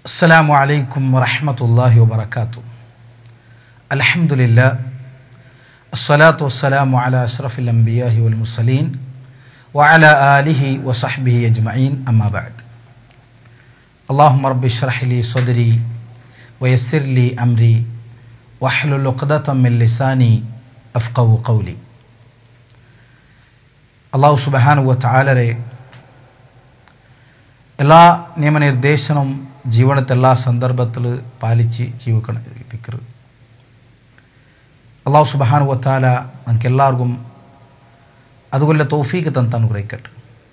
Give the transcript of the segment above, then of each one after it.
السلام عليكم ورحمة الله وبركاته الحمد لله الصلاة والسلام على أشرف الأنبياء والمرسلين وعلى آله وصحبه أجمعين أما بعد اللهم رب اشرح لي صدري ويسر لي أمري واحلل عقدة من لساني أفقه قولي അള്ളാഹു സുബഹാനുവ താലരെ എല്ലാ നിയമനിർദ്ദേശനും ജീവനത്തെ എല്ലാ സന്ദർഭത്തിൽ പാലിച്ച് ജീവിക്കണം ദിക്കർ അള്ളാഹു സുബഹാനുവ താല നമുക്ക് എല്ലാവർക്കും അതുകൊല്ല തോഫീക്ക് തന്ന് അനുഗ്രഹിക്കട്ടെ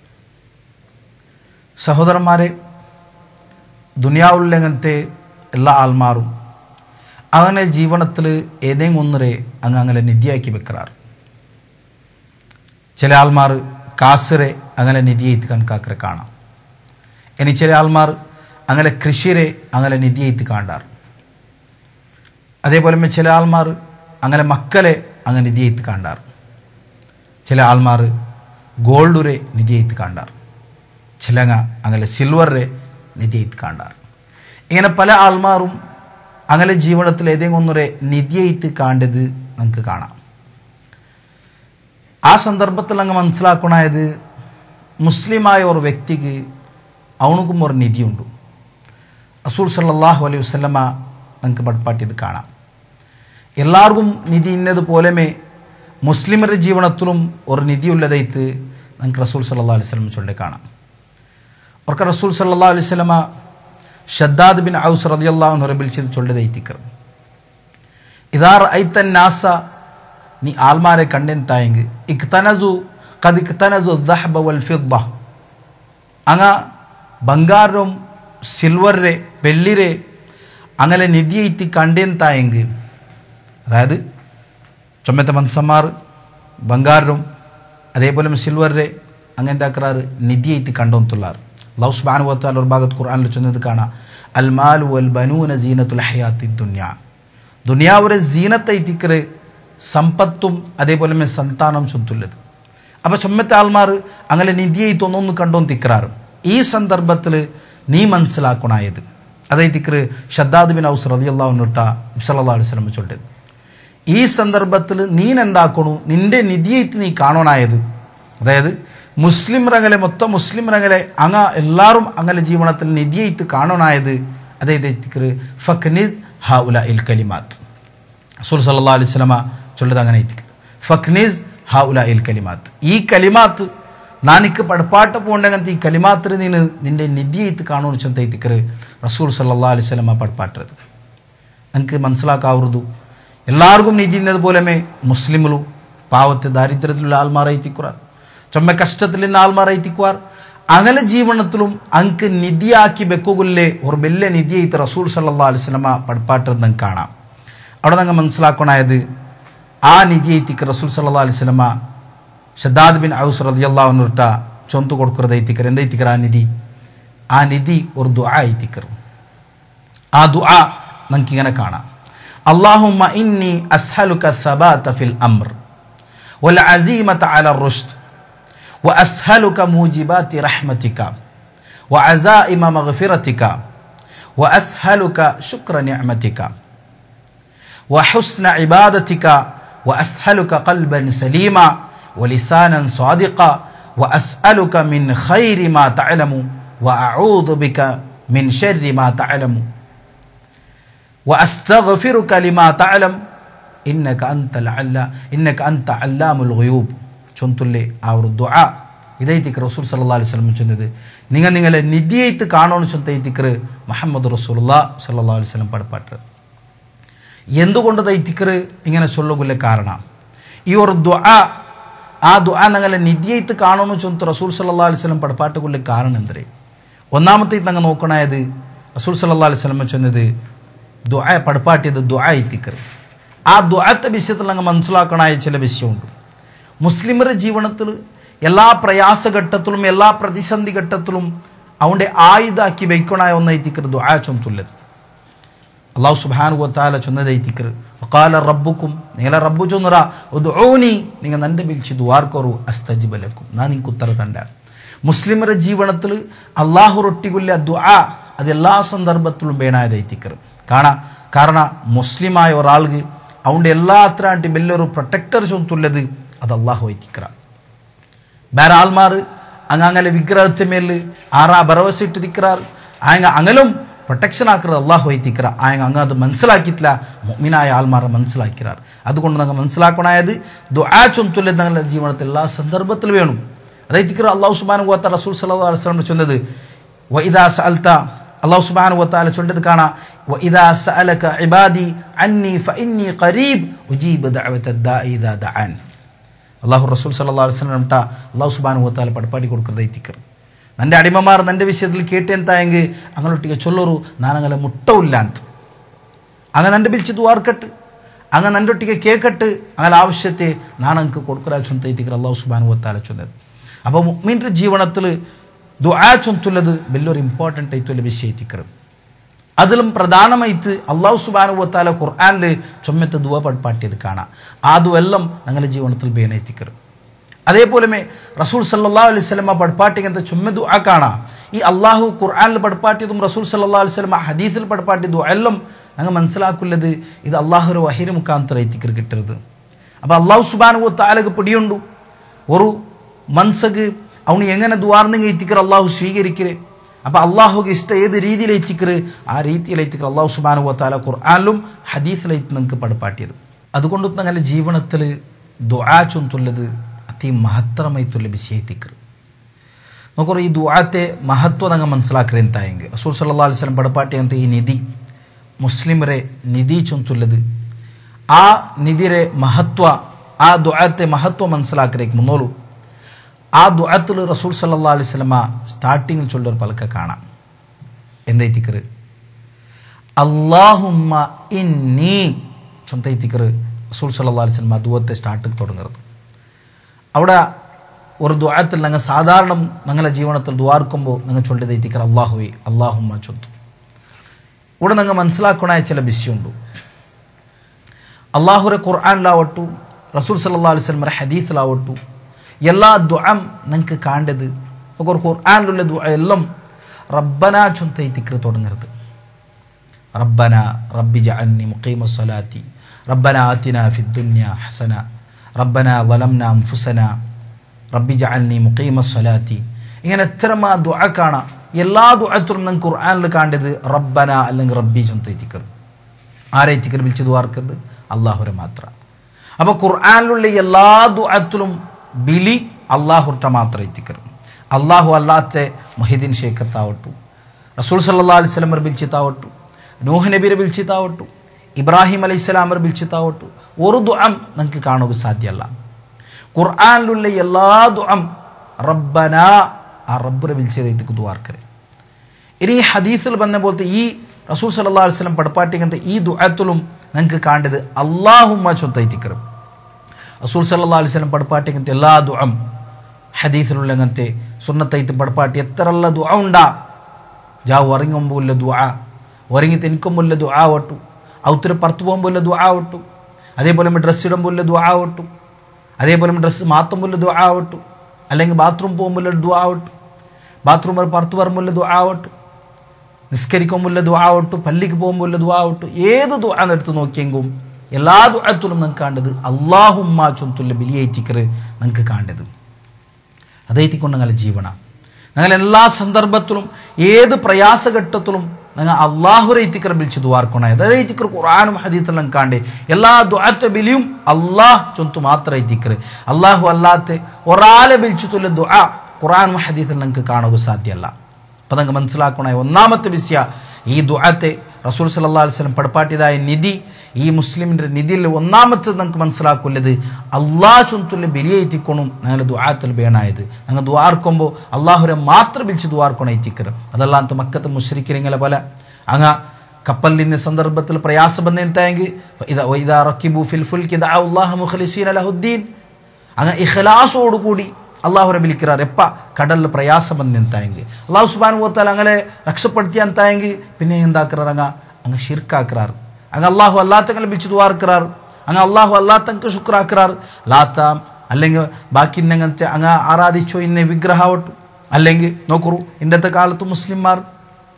സഹോദരന്മാരെ ദുനിയാവുള്ളങ്ങനത്തെ എല്ലാ ആൾമാരും അങ്ങനെ ജീവനത്തിൽ ഏതെങ്കിലും ഒന്നരെ അങ്ങ് അങ്ങനെ നിധിയാക്കി വെക്കാറ് ചില ആൾമാർ കാസറെ അങ്ങനെ നിധിയെത്തി കണക്കാക്കറെ കാണാം ഇനി ചില ആൾമാർ അങ്ങനെ കൃഷിരെ അങ്ങനെ നിധിയെത്തി കാണാറ് അതേപോലെ ചില ആൾമാർ അങ്ങനെ മക്കളെ അങ്ങനെ നിധിയെത്തി കാണാറ് ചില ആൾമാർ ഗോൾഡുരെ നിധിയെത്തി കാണാറ് ചിലങ്ങ അങ്ങനെ സിൽവറെ നിധിയെത്തി കാണാറ് ഇങ്ങനെ പല ആൾമാരും അങ്ങനെ ജീവിതത്തിൽ ഏതെങ്കിലും ഒന്നുരെ നിധിയെത്തി കാണ്ടത് നമുക്ക് കാണാം ആ സന്ദർഭത്തിൽ അങ്ങ് മനസ്സിലാക്കണത് മുസ്ലിമായ ഒരു വ്യക്തിക്ക് അവനുക്കും ഒരു നിധിയുണ്ട് അസൂൽ സല്ലാഹു അലൈഹി വസ്ലമ നമുക്ക് പട്പാട്ടിയത് കാണാം എല്ലാവർക്കും നിധി ഇന്നത് പോലെമേ മുസ്ലിമരുടെ ജീവനത്തിലും ഒരു നിധിയുള്ളതായിട്ട് നമുക്ക് റസൂൽ സല്ലാ അലൈഹി സ്വലം ചൊല്ലി കാണാം അവർക്ക് റസൂൽ സല്ലാ അലൈഹി സ്വലമ ഷദ്ദാദ് ബിൻ ഔസ് റതിയല്ലാഹു റബിൽ ചെയ്ത് ചൊല്ലതായിത്തിക്കർ ഇതാർ ഐത്തൻ നാസ നീ ആൽമാരെ കണ്ടെന്തായെങ്കിൽ ഇക്തനസു കത് ഇക്തനസു ദഹബ വൽ ഫിദ്ദ അങ്ങ ಬಂಗಾರಂ സിൽവറെ വെള്ളിരെ അങ്ങനെ നിധിയെത്തി കണ്ടെന്തായെങ്കിൽ അതായത് ചുമത്തെ മൻസന്മാർ ബംഗാറും അതേപോലെ സിൽവറെ അങ്ങനത്തെ ആക്കാറ് നിധിയെത്തി കണ്ടോത്തുള്ളാർ ലവ് സുബാൻ വത്താൽ ഒരു ഭാഗത്ത് ഖുർആാനിൽ ചൊന്നത് കാണാം അൽ മാലു അൽ ബനൂന സീനത്തുൽ ഹയാത്തി ദുന്യ ദുനിയാവുരെ സീനത്തെ തിക്കറ് സമ്പത്തും അതേപോലെ സന്താനം ചൊത്തുള്ളത് അപ്പോൾ ചുമ്മത്തെ ആൾമാർ അങ്ങനെ നിധിയെ തൊന്നൊന്ന് കണ്ടോന്ന് തിക്കറാറ് ഈ സന്ദർഭത്തിൽ നീ മനസ്സിലാക്കണായത് അതേ തിക്കറ് ഷദ്ദാദ് ബിൻ ഔസ് റതിയല്ലാവുന്നിട്ട സല്ലാ അലുസ്ലം ചൊല്ലത് ഈ സന്ദർഭത്തിൽ നീ എന്താക്കണു നിന്റെ നിധിയേറ്റ് നീ കാണണായത് അതായത് മുസ്ലിം രംഗലെ മൊത്തം മുസ്ലിം രംഗലെ അങ്ങ എല്ലാവരും അങ്ങനെ ജീവനത്തിൽ നിധിയേറ്റ് കാണണായത് അതേ തിക്കറ് ഫക്നിസ് ഹ ഉല ഇൽ കലിമാത്ത് റസൂൽ സല്ലാ അലൈഹി സ്വലമ ചൊല്ലത് അങ്ങനെ എത്തിക്കും ഫക്നീസ് ഹ ഉല ഇൽ കലിമാത്ത് ഈ കലിമാത്ത് നാനിക്ക് പടപ്പാട്ട് പോകണ്ടെങ്കിൽ ഈ കലിമാത്തിൽ നീನು നിന്റെ നിധിയെത്ത് കാണുമെന്ന് ചെന്ത എത്തിക്കറ് റസൂൽ സല്ലാ അലൈഹി സ്വലമ പടപ്പാട്ടത് എനിക്ക് മനസ്സിലാക്കാവുന്നത് എല്ലാവർക്കും നിധി എന്നതുപോലെമേ മുസ്ലിമുകളും പാവത്തെ ദാരിദ്ര്യത്തിലുള്ള ആൾമാരായി തിക്കുവാർ ചൊമ്മ കഷ്ടത്തിൽ നിന്ന് ആൾമാരായി തിക്കുവാർ അങ്ങനെ ജീവനത്തിലും അങ്ക് നിധിയാക്കി വെക്കുകൊല്ലേ ഒരു വലിയ നിധിയായിട്ട് റസൂൽ സല്ലാ അലൈഹി സ്വലമ പടപ്പാട്ടത് നമുക്ക് കാണാം അവിടെ നിങ്ങൾ മനസ്സിലാക്കണായത് ആ നിധിയെത്തിക്ക് റസൂൽ സല്ലാ അലൈഹി സ്വലമ ഷദ്ദാദ് ബിൻ ഔസ് റതിയല്ലാവുന്നിട്ട ചൊന്തു കൊടുക്കുന്നത് എത്തിക്കർ എന്തായിത്തിക്കർ ആ നിധി ആ നിധി ഒരു ദുആ എത്തിക്കർ ആ ദുആ നമുക്കിങ്ങനെ കാണാം اللهم إني أسألك الثبات في الأمر والعزيمة على الرشد وأسألك موجبات رحمتك وعزائم مغفرتك وأسألك شكر نعمتك وحسن عبادتك وأسألك قلبا سليما ولسانا صادقا وأسألك من خير ما تعلم وأعوذ بك من شر ما تعلم وأستغفرك لما تعلم إنك أنت العلا إنك أنت علام الغيوب ചൊന്തുള്ളി ആ ഒരു ദുആ ഇതൈത്തിക്ക് റസൂൽ സല്ലാ അലൈഹി സ്വലം ചൊന്നത് നിങ്ങൾ നിങ്ങളെ നിധിയായിട്ട് കാണുമെന്ന് ചൊന്തൈത്തിക്കറ് മുഹമ്മദ് റസൂല്ലാ സല്ലാ അലൈഹി സ്വലം പടപ്പാട്ട് എന്തുകൊണ്ട് തൈത്തിക്കറ് ഇങ്ങനെ ചൊല്ലുകൊല്ല കാരണം ഈ ഒരു ദുആ ആ ദുആ ഞങ്ങളെ നിധിയായിട്ട് കാണുമെന്ന് ചൊന്ത് റസൂൽ സല്ലാ അലൈഹി സ്വലം പടപ്പാട്ടുകൊള്ള കാരണം എന്തേ ഒന്നാമത്തെ ഞങ്ങൾ നോക്കണായത് റസൂൽ സല്ലാ അലൈഹി സ്വലം ചൊന്നത് ദുആ പടപ്പാട്ടിയത് ദുആ എത്തിക്കറ് ആ ദുആത്തെ വിഷയത്തിൽ ഞങ്ങൾ മനസ്സിലാക്കണായ ചില വിഷയമുണ്ട് മുസ്ലിമരുടെ ജീവനത്തിൽ എല്ലാ പ്രയാസഘട്ടത്തിലും എല്ലാ പ്രതിസന്ധി ഘട്ടത്തിലും അവൻ്റെ ആയുധാക്കി വയ്ക്കണായ ഒന്നെത്തിക്കറ് ദുആ ചൊന്തുള്ളത് അള്ളാഹു സുബാനു വത്താല ചൊന്നതൈത്തിക്കർ വക്കാല റബ്ബുക്കും നിങ്ങളെ റബ്ബു ചൊന്നുറ ഒതുനി നിങ്ങൾ നൻ്റെ വിളിച്ച് ദ്വാർക്കൊറു അസ്തജിബലക്കും ഞാൻ നിങ്ങൾക്ക് ഉത്തര തണ്ട മുസ്ലിമരുടെ ജീവനത്തിൽ അള്ളാഹു റൊട്ടികൊല്ല ദുആ അത് എല്ലാ സന്ദർഭത്തിലും വേണായത് എത്തിക്കറ് കാണാ കാരണം മുസ്ലിമായ ഒരാൾക്ക് അവൻ്റെ എല്ലാ അത്രാട്ടി വലിയൊരു പ്രൊട്ടക്ടർ ചൊന്തുള്ളത് അത് അള്ളാഹു എത്തിക്കറ ಬೇರೆ ಆಲ್ಮಾರು ಹಂಗಂಗಲೆ ವಿಗ್ರಹದ ಮೇಲೆ ಆರ ಭರವಸೆ ಇಟ್ಟು ದಿಕ್ಕರಾರು ಆಯಂಗ ಅಂಗಲುം പ്രൊട്ടക്ഷൻ ആക്കുന്നത് അള്ളാഹു എത്തിക്കറ ആയങ്ങ അങ്ങ് അത് മനസ്സിലാക്കിയിട്ടില്ല മുഅ്മിനായ ആൾമാർ മനസ്സിലാക്കിറാർ അതുകൊണ്ട് ഞങ്ങൾ മനസ്സിലാക്കണായത് ദുആ ചൊന്തുല്ല ഞങ്ങളുടെ ജീവിതത്തിൽ എല്ലാ സന്ദർഭത്തിൽ വേണം അതെത്തിക്കറ അള്ളാഹു സുബാനു ഗോത്ത റസൂൽ സല്ലല്ലാഹു അലൈഹി വസല്ലം ചൊന്നത് വഇദാ സഅൽത അള്ളാഹു സുബാനു ഗോത്താല ചൊല്ലത് കാണാ വഇദാ സഅലക ഇബാദി അന്നി ഫഇന്നി ഖരീബ് ഉജീബ് ദഅവത ദാഇ ഇദാ ദഅൻ അള്ളാഹു റസൂൽ സല്ലാ വസ്ലം ಟ അള്ളാഹു സുബാನು ಓತಾಲ ಪಡ್ಪಾಡಿ ಕೊಡ್ಕರ್ದ ಐತಿಕ್ಕರು ನನ್ನ ಅಡಿಮಮಾರು ನನ್ನ ವಿಷಯದಲ್ಲಿ ಕೇಟೆ ಅಂತ ಹೆಂಗೆ ಅಂಗಳೊಟ್ಟಿಗೆ ಚೊಲ್ಲೋರು ನಾನಂಗಲ ಮುಟ್ಟವಿಲ್ಲ ಅಂತ ಹಂಗ ನಂಡೆ ಬಿಲ್ಚಿದ್ದು ವಾರ್ಕಟ್ಟು ಹಂಗ ನಂದೊಟ್ಟಿಗೆ ಕೇಕಟ್ಟು ಅಂಗಲ ആവശ്യത്തെ നാണങ്ക് കൊടുക്കറാ ചൊന്ത ಐತಿಕ್ಕರು അള്ളാഹു സുബാನು ಓತಾല ചൊന്നത് അപ്പോൾ മുഅ്മിൻ്റെ ജീവിതത്തിൽ ദുആ ചൊന്തുള്ളത് വലിയൊരു ഇമ്പോർട്ടൻ്റ് ആയിട്ടുള്ള വിഷയം ಐತಿಕ್ಕರು അതിലും പ്രധാനമായിട്ട് അള്ളാഹു സുബാനുവത്താല ഖുർആാനിൽ ചുമത്തെ ദുവ പಡ್ಪಾട്ടിയത് കാണാം ആ ദുവെല്ലാം ഞങ്ങളുടെ ജീവിതത്തിൽ ബേണെത്തിക്കറ് അതേപോലെ റസൂൽ സല്ലാ അലൈഹി സ്വലമ പಡ್ಪಾಟಿಗಂತ ചുമ്മ ദുആ കാണാം ഈ അള്ളാഹു ഖുർആാനിൽ പಡ್ಪಾട്ടിയതും റസൂൽ സല്ലാ അലൈഹി സ്വലമ ഹദീസിൽ പಡ್ಪಾട്ടിയതും എല്ലാം ഞങ്ങൾ മനസ്സിലാക്കുള്ളത് ഇത് അള്ളാഹുര വഹിര മുഖാന്തര എത്തിക്കർ കിട്ടരുത് അപ്പോൾ അള്ളാഹു സുബാനുവത്താലക്ക് പിടിയുണ്ടു ഒരു മൻസക്ക് അവന് എങ്ങനെ ദ്വാർന്നെങ്കിൽ എത്തിക്കർ അള്ളാഹു സ്വീകരിക്കരുത് അപ്പോൾ അള്ളാഹുക്ക് ഇഷ്ടം ഏത് രീതിയിൽ എത്തിക്കറ് ആ രീതിയിൽ എത്തിക്കറ് അള്ളാഹു സുബാനു വത്താല ഖുർആാനിലും ഹദീസിലായിട്ട് നിങ്ങൾക്ക് പടപ്പാട്ടിയത് അതുകൊണ്ട് ഞങ്ങളുടെ ജീവനത്തിൽ ദുആ ചൊന്തുള്ളത് അതി മഹത്തരമായിട്ടുള്ള വിഷയം എത്തിക്കറ് നോക്കറ ഈ ദുആത്തെ മഹത്വം ഞങ്ങൾ മനസ്സിലാക്കറ എന്തായെങ്കിൽ റസൂൽ സല്ലാ അലൈഹി സ്വലം പടപ്പാട്ടി ಅಂತ ಈ ನಿಧಿ ಮುಸ್ಲಿಮರೇ ನಿಧಿ ಚೊಂತುಲ್ಲದು ಆ ನಿಧಿರೆ ಮಹತ್ವ ಆ ದುಆತೆ ಮಹತ್ವ മനസ്സിലാക്കലേക്ക് മുന്നോളൂ ആ ദുആത്തിൽ റസൂൽ സല്ലാ അലൈഹി സ്വലമ സ്റ്റാർട്ടിങ്ങിൽ ചൊല്ലൊരു പലക്ക കാണാം എന്തൈത്തിക്കറ് അള്ളാഹുമ്മ ഇന്നി ചൊന്തൈത്തിക്കറ് റസൂൽ സല്ലാ അലൈഹി സ്വലമ ദുവത്തെ സ്റ്റാർട്ടിൽ തുടങ്ങുന്നത് അവിടെ ഒരു ദുആത്തിൽ ഞങ്ങൾ സാധാരണ ഞങ്ങളുടെ ജീവനത്തിൽ ദ്വാർക്കുമ്പോൾ ഞങ്ങൾ ചൊല്ലതൈത്തിക്കറ് അള്ളാഹുവെ അള്ളാഹുമ്മ ചൊന്തു ഇവിടെ ഞങ്ങൾ മനസ്സിലാക്കണ ചില വിഷയമുണ്ട് അള്ളാഹുരെ ഖുർആാനിലാവട്ടു റസൂൽ സല്ലാ അലൈഹി സ്വലമയുടെ ഹദീസിലാവട്ടു എല്ലാ ദുആം നിങ്ങൾക്ക് കാണ്ടത് ഒരു ഖുർആാനിലുള്ള ദുആ എല്ലാം റബ്ബന ചൊന്തൈത്തിക്കറ് തുടങ്ങരുത് റബ്ബന റബ്ബി ജഅന്നി മുഖീമ സ്വലാത്തി റബ്ബന ആത്തിന ഫിദ്ദുന്യ ഹസന റബ്ബന വലംന അൻഫുസന റബ്ബി ജഅന്നി മുഖീമ സ്വലാത്തി ഇങ്ങനെ എത്രമാ ദുആ കാണാം എല്ലാ ദുആത്തിലും നിങ്ങൾക്ക് ഖുർആാനിൽ കാണ്ടത് റബ്ബന അല്ലെങ്കിൽ റബ്ബി ചൊന്തൈത്തിക്കർ ആരൈത്തിക്കർ വിളിച്ച് ദുവാർക്കരുത് അള്ളാഹുരെ മാത്രം അപ്പോൾ ഖുർആാനിലുള്ള എല്ലാ ദുആത്തിലും ബിലി അള്ളാഹുർട്ട മാത്രം എത്തിക്കರು അള്ളാഹു അല്ലാത്ത ಮೊಹಿದ್ದೀನ್ ಶೇಖರ್ ತಾವಟ್ಟು ರಸೂಲ್ ಸಲ್ಲಾ ಅಲಿ ಸ್ವಲಮರ್ ಬಿಲ್ಚಿ ತಾವಟ್ಟು ನೂಹ್ ನಬೀರ ಬಿಲ್ಚಿ ತಾವಟ್ಟು ഇബ്രാഹിം അലൈഹി സ്വലാമർ വിളിച്ച് താവട്ടു ഒരു ദുആം നിങ്ങൾക്ക് കാണുക സാധ്യമല്ല ഖുർആാനിലുള്ള എല്ലാ ദുആം റബ്ബന ആ റബ്ബിനെ വിളിച്ചതേക്ക് ദുവാർക്കരെ ഇനി ഈ ഹദീസിൽ വന്ന പോലത്തെ ഈ റസൂൽ സല്ലാ അലൈഹി സ്വലം പടപ്പാട്ടിങ്ങനത്തെ ഈ ദുആത്തിലും നിങ്ങൾക്ക് കാണേണ്ടത് അള്ളാഹുമ്മ ചൊത്തൈത്തിക്കറും റസൂൽ സല്ലാ അലൈഹി സ്വലം പടപ്പാട്ടിങ്ങനത്തെ എല്ലാ ദുആം ഹദീസിലുള്ള അങ്ങനത്തെ സുന്നത്തൈത്ത് പടപ്പാട്ടി എത്രയുള്ള ദുആ ഉണ്ടാ ജാവ് ഉറങ്ങുമ്പോൾ ഉള്ള ദുആ ഉറങ്ങി തിനിക്കുമ്പോൾ ഉള്ള ദുആ ഒട്ടു ഔത്തിരി പുറത്ത് പോകുമ്പോൾ ഉള്ള ദുആ ഒട്ടു അതേപോലെ ഡ്രസ്സ് ഇടുമ്പോൾ ഉള്ള ദുആ ഒട്ടു അതേപോലെ ഡ്രസ്സ് മാത്തുമ്പോൾ ഉള്ള ദുആ ഒട്ടു അല്ലെങ്കിൽ ബാത്റൂം പോകുമ്പോൾ ഉള്ള ദുആ ഒട്ടു ബാത്റൂം പുറത്ത് വരുമ്പോൾ ഉള്ള ദുആ ഒട്ടു നിസ്കരിക്കുമ്പോൾ ഉള്ള ദുആ ഒട്ടു പള്ളിക്ക് പോകുമ്പോൾ ഉള്ള ദുആ ഒട്ടു ഏത് ദുആ എടുത്ത് നോക്കിയെങ്കിലും എല്ലാ ദുആത്തിലും നിങ്ങൾക്ക് കാണേണ്ടത് അള്ളാഹുമ്മ ചൊന്തുള്ള ബലിയേറ്റിക്കറ് നിങ്ങൾക്ക് കാണേണ്ടത് അതേറ്റിക്കൊണ്ട് ഞങ്ങളുടെ ജീവന ഞങ്ങൾ എല്ലാ സന്ദർഭത്തിലും ഏത് പ്രയാസഘട്ടത്തിലും ഞങ്ങൾ അള്ളാഹുരെ ഇത്തിക്കർ വിളിച്ച് ദ്വാർക്കണേ അതായത് ഇത്തിക്കർ ഖുറാനും ഹദീത്തെല്ലാം കാണ്ടേ എല്ലാ ദ്വാത്ത ബലിയും അള്ളാഹ് ചൊന്തു മാത്രം ഇത്തിക്കർ അള്ളാഹു അല്ലാത്ത ഒരാളെ വിളിച്ചിട്ടുള്ള ദുആ ഖുറാനും ഹദീത്തെല്ലാം നിങ്ങൾക്ക് കാണുക സാധ്യമല്ല അപ്പം നിങ്ങൾക്ക് മനസ്സിലാക്കണേ ഒന്നാമത്തെ വിഷയ ഈ ദുആത്തെ റസൂൽ സല്ലാ വസ്ലം പടപ്പാട്ടിയതായ നിധി ഈ മുസ്ലിമിൻ്റെ നിധിയിൽ ഒന്നാമത്തത് നമുക്ക് മനസ്സിലാക്കുള്ളത് അള്ളാഹ് ചൊന്തുള്ള ബലിയെത്തിക്കണം ഞങ്ങൾ ദുആത്തിൽ വേണായത് ഞങ്ങൾ ദ്വാർക്കുമ്പോൾ അള്ളാഹുരെ മാത്രം വിളിച്ച് ദ്വാർക്കണം എത്തിക്കറ് അതല്ലാത്ത മക്കത്തെ മുശ്രിക്കിരിങ്ങളെ പോലെ അങ്ങ കപ്പലിൻ്റെ സന്ദർഭത്തിൽ പ്രയാസം ಬಂದ ಎಂತಾയെങ്കിൽ ഇതാ ഇതാ റക്കിബു ഫിൽ ഫുൽക്ക് ദഅ അല്ലാഹു മുഖ്ലിസീന ലഹുദ്ദീൻ അങ്ങ് ഇഖ്ലാസോടുകൂടി അള്ളാഹുരെ വിളിക്കാറ് എപ്പ കടലിൽ പ്രയാസം ಬಂದ ಎಂತಾയെങ്കിൽ അള്ളാഹു സുബാനു പോത്താൽ അങ്ങനെ രക്ഷപ്പെടുത്തിയ എന്തായെങ്കിൽ പിന്നെ എന്താക്കാറ് അങ്ങ് അങ്ങ് ഷിർക്കാക്കാറ് അങ്ങ് അള്ളാഹു അല്ലാത്തങ്ങളെ വിളിച്ച് ദ്വാർക്കാറ് അങ്ങ് അള്ളാഹു അല്ലാത്തങ്ങൾക്ക് ശുക്രാക്കാറ് ലാത്ത അല്ലെങ്കിൽ ബാക്കി ഇന്നങ്ങനത്തെ അങ്ങ് ആരാധിച്ചോ ഇന്ന വിഗ്രഹമാവട്ടു അല്ലെങ്കിൽ നോക്കൂ ഇന്നത്തെ കാലത്ത് മുസ്ലിംമാർ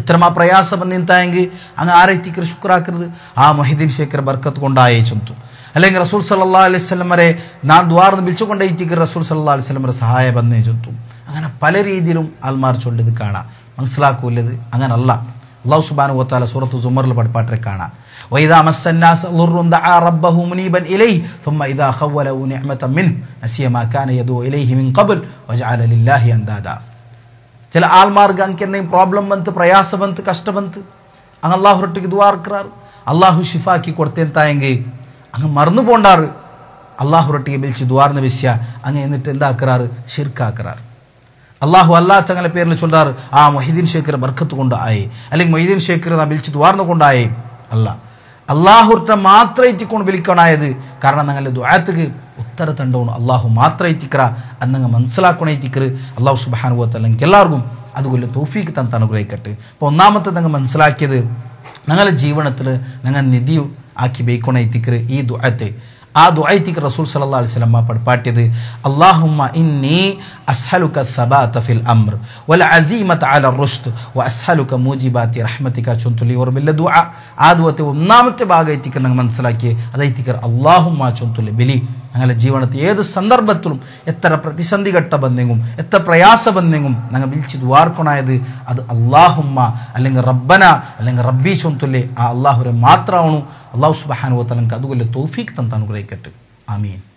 എത്രമാ പ്രയാസം നിಂತಾയെങ്കിൽ അങ്ങ് ആരെത്തിക്കർ ശുക്രാക്കരുത് ആ മൊഹിദ്ദീൻ ശേഖർ ബർക്കത്ത് കൊണ്ടായേ ചൊന്തു അല്ലെങ്കിൽ റസൂൽ സല്ലാ അലൈഹി സ്വലമരെ നാൻ ദ്വാർന്ന് വിളിച്ചുകൊണ്ടേറ്റിക്കർ റസൂൽ സല്ലാ അലൈഹി സ്വലമരെ സഹായ ബന്ധേ ചൊന്തു അങ്ങനെ പല രീതിയിലും ആൽമാർ ചൊല്ലിത് കാണാം മനസ്സിലാക്കൂല്ലത് അങ്ങനല്ല അള്ളാഹു സുബാനു വത്താല സൂറത്ത് സുമറിൽ പടിപ്പാട്ടെ കാണാം وإذا مس الناس ضر دعا ربه منيبا إليه ثم إذا خوله نعمة منه نسي ما كان يدعو إليه من قبل وجعل لله أندادا ചില ആൾമാർക്ക് ಅಂಕೆ എന്തെങ്കിലും ಪ್ರಾಬ್ಲಮ್ ಬಂತು ಪ್ರಯಾಸ ಬಂತು ಕಷ್ಟ ಬಂತು അങ്ങ് അള്ളാഹുരൊട്ടിക്ക് ദ്വാർക്കാറ് അള്ളാഹു ഷിഫാക്കി കൊടുത്തേന്തായെങ്കിൽ അങ്ങ് മറന്നു പോണ്ടാറ് അള്ളാഹുരൊട്ടിക്ക് വിളിച്ച് ദ്വാർന്ന് വിശ്യ അങ്ങ് എന്നിട്ട് എന്താക്കുറാറ് ഷിർക്കാക്കുറാറ് അള്ളാഹു അല്ലാത്ത അങ്ങനെ പേരിൽ ചൊല്ലാറ് ആ മൊഹിദ്ദീൻ ഷേഖർ ബർക്കത്ത് കൊണ്ട് ആയി അല്ലെങ്കിൽ മൊഹിദ്ദീൻ ഷേഖർ നാ വിളിച്ച് ദ്വാർന്ന് കൊണ്ടായി അല്ല അള്ളാഹുർട്ട മാത്രം എത്തിക്കൊണ്ട് വിളിക്കണായത് കാരണം ഞങ്ങളുടെ ദ്വാരത്തുക്ക് ഉത്തര തണ്ടവും അള്ളാഹു മാത്രം എത്തിക്കറ അന്നങ്ങ് മനസ്സിലാക്കണ എത്തിക്കറ് അള്ളാഹു സുബാനുഭവത്തല്ല എനിക്ക് എല്ലാവർക്കും അതുപോലെ തോഫീക്ക് തന്ന് അനുഗ്രഹിക്കട്ടെ അപ്പോൾ ഒന്നാമത്തെ ഞങ്ങൾ മനസ്സിലാക്കിയത് ഞങ്ങളുടെ ജീവനത്തിൽ ഞങ്ങൾ നിധി ആക്കി ബേക്കണ എത്തിക്കറ് ഈ ദ്വാരത്തെ ആ ദുആയ്ത്തിക്ക് റസൂൽ സല്ലല്ലാഹു അലൈഹി വസല്ലം പഠിപ്പാട്ടിയത് അല്ലാഹുമ്മ ഇന്നി അസ്ഹലുക സബാത ഫിൽ അംർ വൽ അസീമത അല റുഷ്ദ് വ അസ്ഹലുക മൂജിബാത്തി റഹ്മതിക ചൊന്തുലി ഓർമ്മില്ല ദുആ ആ ദുആത്തെ ഒന്നാമത്തെ ഭാഗമായിത്തിക്ക് ഞങ്ങൾ മനസ്സിലാക്കി അതായിത്തിക്കർ അല്ലാഹുമ്മ ചൊന്തുലി ബലി ഞങ്ങളുടെ ജീവിതത്തിൽ ഏത് സന്ദർഭത്തിലും എത്ര പ്രതിസന്ധി ഘട്ട ബന്ധെങ്കും എത്ര പ്രയാസ ബന്ധെങ്കും ഞങ്ങൾ വിളിച്ച് ദ്വാർക്കണായത് അത് അള്ളാഹുമ്മ അല്ലെങ്കിൽ റബ്ബന അല്ലെങ്കിൽ റബ്ബി ചൊന്തുല്ലേ ആ അള്ളാഹുരെ മാത്രമാണു അള്ളാഹു സുബഹാനുവത്തലങ്ക് അതുപോലെ തോഫീക്ക് തന്ന് അനുഗ്രഹിക്കട്ടെ ആമീൻ